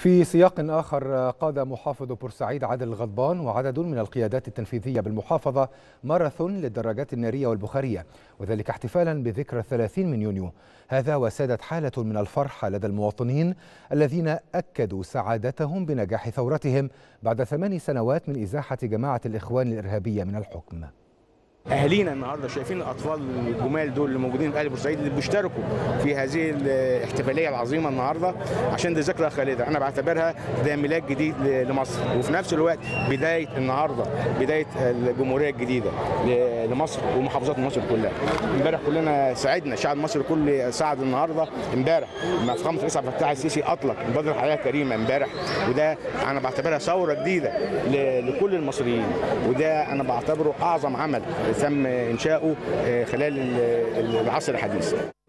في سياق آخر قاد محافظ بورسعيد عادل الغضبان وعدد من القيادات التنفيذية بالمحافظة ماراثون للدراجات النارية والبخارية وذلك احتفالا بذكرى الثلاثين من يونيو هذا وسادت حالة من الفرحة لدى المواطنين الذين أكدوا سعادتهم بنجاح ثورتهم بعد ثمان سنوات من إزاحة جماعة الإخوان الإرهابية من الحكم اهالينا النهارده شايفين الاطفال الجمال دول اللي موجودين في اهل بورسعيد اللي بيشتركوا في هذه الاحتفاليه العظيمه النهارده عشان دي ذكرى خالده انا بعتبرها ده ميلاد جديد لمصر وفي نفس الوقت بدايه النهارده بدايه الجمهوريه الجديده لمصر ومحافظات مصر كلها امبارح كلنا سعدنا الشعب المصري كله سعد النهارده امبارح مع فخامه الرئيس عبد الفتاح السيسي اطلق مبادره الحياه الكريمه امبارح وده انا بعتبرها ثوره جديده لكل المصريين وده انا بعتبره اعظم عمل تم انشاؤه خلال العصر الحديث